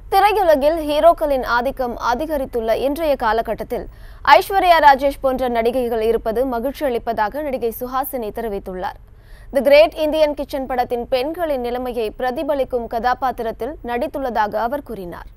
திரையுலகில் ஹீரோக்களின் ஆதிக்கம் அதிகரித்துள்ள இன்றைய காலகட்டத்தில் ஐஸ்வர்யா ராஜேஷ் போன்ற நடிகைகள் இருப்பது மகிழ்ச்சி அளிப்பதாக நடிகை சுஹாசினி தெரிவித்துள்ளார் தி கிரேட் இந்தியன் கிச்சன் படத்தின் பெண்களின் நிலைமையை பிரதிபலிக்கும் கதாபாத்திரத்தில் நடித்துள்ளதாக அவர் கூறினார்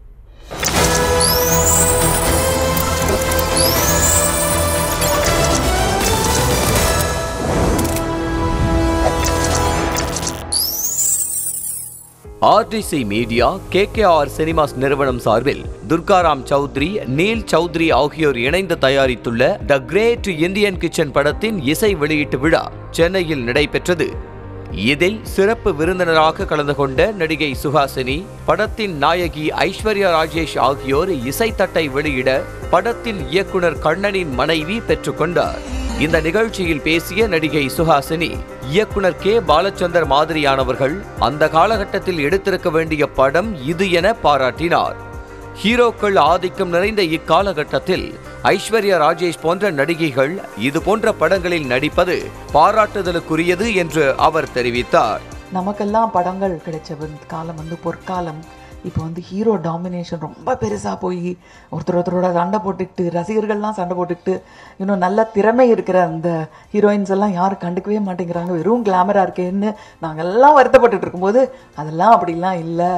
ஆர்டிசி மீடியா கேகேஆர் சினிமாஸ் நிறுவனம் சார்பில் துர்காராம் சௌத்ரி நீல் சௌத்ரி ஆகியோர் இணைந்து தயாரித்துள்ள த கிரேட் இந்தியன் கிச்சன் படத்தின் இசை வெளியீட்டு விழா சென்னையில் நடைபெற்றது இதில் சிறப்பு விருந்தினராக கலந்து கொண்ட நடிகை சுஹாசினி படத்தின் நாயகி ஐஸ்வர்யா ராஜேஷ் ஆகியோர் இசைத்தட்டை வெளியிட படத்தின் இயக்குனர் கண்ணனின் மனைவி பெற்றுக்கொண்டார் இந்த நிகழ்ச்சியில் பேசிய நடிகை சுஹாசினி இயக்குனர் கே பாலச்சந்தர் மாதிரியானவர்கள் அந்த காலகட்டத்தில் எடுத்திருக்க வேண்டிய படம் இது என பாராட்டினார் ஹீரோக்கள் ஆதிக்கம் நிறைந்த இக்காலகட்டத்தில் ஐஸ்வர்யா ராஜேஷ் போன்ற நடிகைகள் இது போன்ற படங்களில் நடிப்பது பாராட்டுதலுக்குரியது என்று அவர் தெரிவித்தார் நமக்கெல்லாம் படங்கள் கிடைச்ச வந்து காலம் வந்து பொற்காலம் இப்போ வந்து ஹீரோ டாமினேஷன் ரொம்ப பெருசாக போய் ஒருத்தர் ஒருத்தரோட சண்டை போட்டுக்கிட்டு ரசிகர்கள்லாம் சண்டை போட்டுக்கிட்டு இன்னும் நல்ல திறமை இருக்கிற அந்த ஹீரோயின்ஸ் எல்லாம் யாரும் கண்டுக்கவே மாட்டேங்கிறாங்க வெறும் கிளாமராக இருக்கேன்னு நாங்கள் எல்லாம் வருத்தப்பட்டுட்டு இருக்கும்போது அதெல்லாம் அப்படிலாம் இல்லை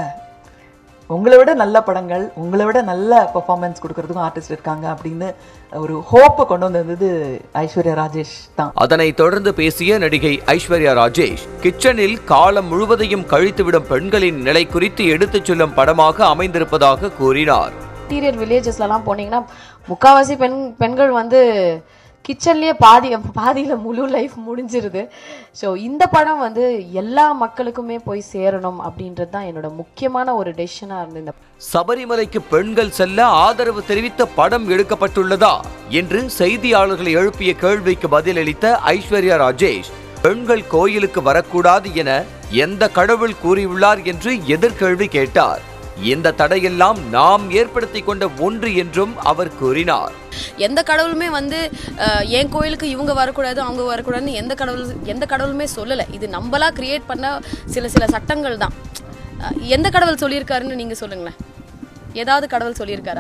உங்களை விட நல்ல படங்கள் உங்களை விட நல்ல பெர்ஃபார்மன்ஸ் கொடுக்கறதுக்கும் ஆர்டிஸ்ட் இருக்காங்க அப்படின்னு ஒரு ஹோப்பை கொண்டு வந்தது ஐஸ்வர்யா ராஜேஷ் தான் அதனைத் தொடர்ந்து பேசிய நடிகை ஐஸ்வர்யா ராஜேஷ் கிச்சனில் காலம் முழுவதையும் கழித்துவிடும் பெண்களின் நிலை குறித்து எடுத்துச் சொல்லும் படமாக அமைந்திருப்பதாக கூறினார் இன்டீரியர் வில்லேஜஸ்லலாம் போனீங்கன்னா முக்காவாசி பெண் பெண்கள் வந்து கிச்சன்லேயே பாதி பாதியில் முழு லைஃப் முடிஞ்சிருது ஸோ இந்த படம் வந்து எல்லா மக்களுக்குமே போய் சேரணும் அப்படின்றது தான் என்னோட முக்கியமான ஒரு டெசிஷனாக இருந்தது இந்த சபரிமலைக்கு பெண்கள் செல்ல ஆதரவு தெரிவித்த படம் எடுக்கப்பட்டுள்ளதா என்று செய்தியாளர்கள் எழுப்பிய கேள்விக்கு பதிலளித்த ஐஸ்வர்யா ராஜேஷ் பெண்கள் கோயிலுக்கு வரக்கூடாது என எந்த கடவுள் கூறியுள்ளார் என்று எதிர்கேள்வி கேட்டார் இந்த தடையெல்லாம் நாம் ஏற்படுத்தி கொண்ட ஒன்று என்றும் அவர் கூறினார் எந்த கடவுளுமே வந்து அஹ், என் கோயிலுக்கு இவங்க வரக்கூடாது அவங்க வரக்கூடாதுன்னு எந்த கடவுள் எந்த கடவுளுமே சொல்லலை இது நம்மளா கிரியேட் பண்ண சில சில சட்டங்கள் தான் அஹ், எந்த கடவுள் சொல்லியிருக்காருன்னு நீங்கள் சொல்லுங்களேன் ஏதாவது கடவுள் சொல்லியிருக்காரா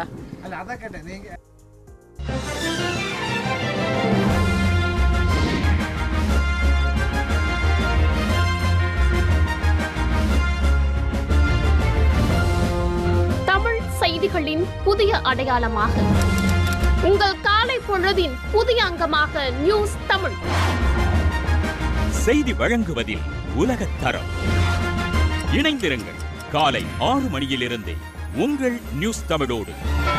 தமிழ் செய்திகளின் புதிய அடையாளமாக உங்கள் காலை பொழுதின் புதிய அங்கமாக நியூஸ் தமிழ் செய்தி வழங்குவதில் உலகத் தரம் இணைந்திருங்கள் காலை ஆறு மணியிலிருந்தே உங்கள் நியூஸ் தமிழோடு